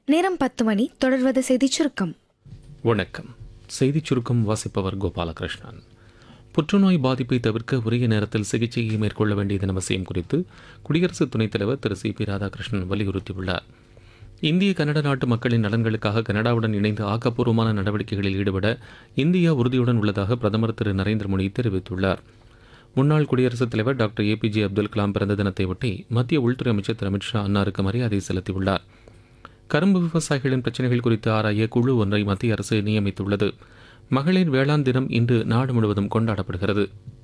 நேரம் பத்து மணி தொடர்வது செய்திச் சுருக்கம் வணக்கம் செய்திச் சுருக்கம் வாசிப்பவர் கோபாலகிருஷ்ணன் புற்றுநோய் பாதிப்பை தவிர்க்க உரிய நேரத்தில் சிகிச்சையை மேற்கொள்ள வேண்டியதன் அவசியம் குறித்து குடியரசு துணைத் தலைவர் திரு சி பி ராதாகிருஷ்ணன் வலியுறுத்தியுள்ளார் இந்திய கனடா நாட்டு மக்களின் நலன்களுக்காக கனடாவுடன் இணைந்து ஆக்கப்பூர்வமான நடவடிக்கைகளில் ஈடுபட இந்தியா உறுதியுடன் உள்ளதாக பிரதமர் திரு நரேந்திர மோடி தெரிவித்துள்ளார் முன்னாள் குடியரசுத் தலைவர் டாக்டர் ஏபிஜே அப்துல் கலாம் பிறந்த தினத்தையொட்டி மத்திய உள்துறை அமைச்சர் திரு அமித்ஷா அன்னாருக்கு மரியாதை செலுத்தியுள்ளார் கரும்பு விவசாயிகளின் பிரச்சினைகள் குறித்து ஆராய குழு ஒன்றை மத்திய அரசு நியமித்துள்ளது மகளிர் வேளாண் தினம் இன்று நாடு முழுவதும் கொண்டாடப்படுகிறது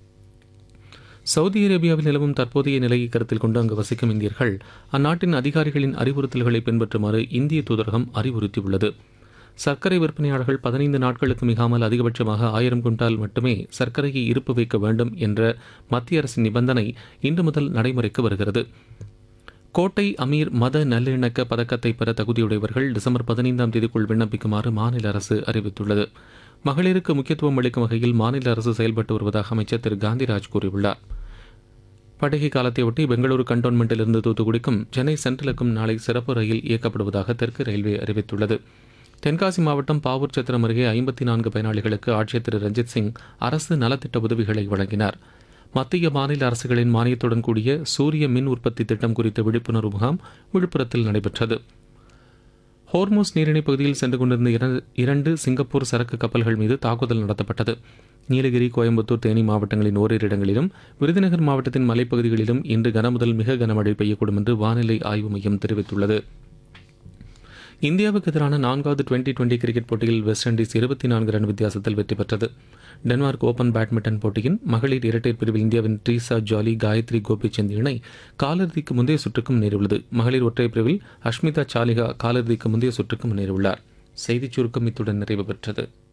சவுதி அரேபியாவில் நிலவும் தற்போதைய நிலையை கருத்தில் கொண்டு அங்கு வசிக்கும் இந்தியர்கள் அந்நாட்டின் அதிகாரிகளின் அறிவுறுத்தல்களை பின்பற்றுமாறு இந்திய தூதரகம் அறிவுறுத்தியுள்ளது சர்க்கரை விற்பனையாளர்கள் பதினைந்து நாட்களுக்கு மிகாமல் அதிகபட்சமாக ஆயிரம் குண்டால் மட்டுமே சர்க்கரையை இருப்பு வைக்க வேண்டும் என்ற மத்திய அரசின் நிபந்தனை இன்று முதல் நடைமுறைக்கு வருகிறது கோட்டை அமீர் மத நல்லிணக்க பதக்கத்தை பெற தகுதியுடையவர்கள் டிசம்பர் பதினைந்தாம் தேதிக்குள் விண்ணப்பிக்குமாறு மாநில அரசு அறிவித்துள்ளது மகளிருக்கு முக்கியத்துவம் அளிக்கும் வகையில் மாநில அரசு செயல்பட்டு வருவதாக அமைச்சர் திரு காந்திராஜ் கூறியுள்ளார் பண்டிகை காலத்தையொட்டி பெங்களூரு கண்டோன்மெண்டிலிருந்து தூத்துக்குடிக்கும் சென்னை சென்ட்ரலுக்கும் நாளை சிறப்பு ரயில் இயக்கப்படுவதாக தெற்கு ரயில்வே அறிவித்துள்ளது தென்காசி மாவட்டம் பாவூர் சத்திரம் அருகே ஐம்பத்தி நான்கு பயனாளிகளுக்கு ஆட்சியர் திரு ரஞ்சித் சிங் அரசு நலத்திட்ட உதவிகளை வழங்கினார் மத்திய மாநில அரசுகளின் மானியத்துடன் கூடிய சூரிய மின் உற்பத்தி திட்டம் குறித்த விழிப்புணர்வு முகாம் விழுப்புரத்தில் நடைபெற்றது ஹோர்மோஸ் நீரிணை பகுதியில் சென்று கொண்டிருந்த இர- இரண்டு சிங்கப்பூர் சரக்கு கப்பல்கள் மீது தாக்குதல் நடத்தப்பட்டது நீலகிரி கோயம்புத்தூர் தேனி மாவட்டங்களின் ஓரிரு இடங்களிலும் விருதுநகர் மாவட்டத்தின் மலைப்பகுதிகளிலும் இன்று கனமுதல் மிக கனமழை பெய்யக்கூடும் என்று வானிலை ஆய்வு மையம் தெரிவித்துள்ளது இந்தியாவுக்கு எதிரான நான்காவது டுவெண்டி டுவெண்டி கிரிக்கெட் போட்டியில் வெஸ்ட் இண்டீஸ் இருபத்தி நான்கு ரன் வித்தியாசத்தில் வெற்றி பெற்றது டென்மார்க் ஓபன் பேட்மிண்டன் போட்டியின் மகளிர் இரட்டையர் பிரிவில் இந்தியாவின் ட்ரீசா ஜாலி காயத்ரி கோபிச்சந்த் இணை காலிறுதிக்கு முந்தைய சுற்றுக்கு முன்னேறியுள்ளது மகளிர் ஒற்றையர் பிரிவில் அஷ்மிதா சாலிகா காலிறுதிக்கு முந்தைய சுற்றுக்கு முன்னேறியுள்ளார் செய்திச் சுருக்கம் இத்துடன் நிறைவு பெற்றது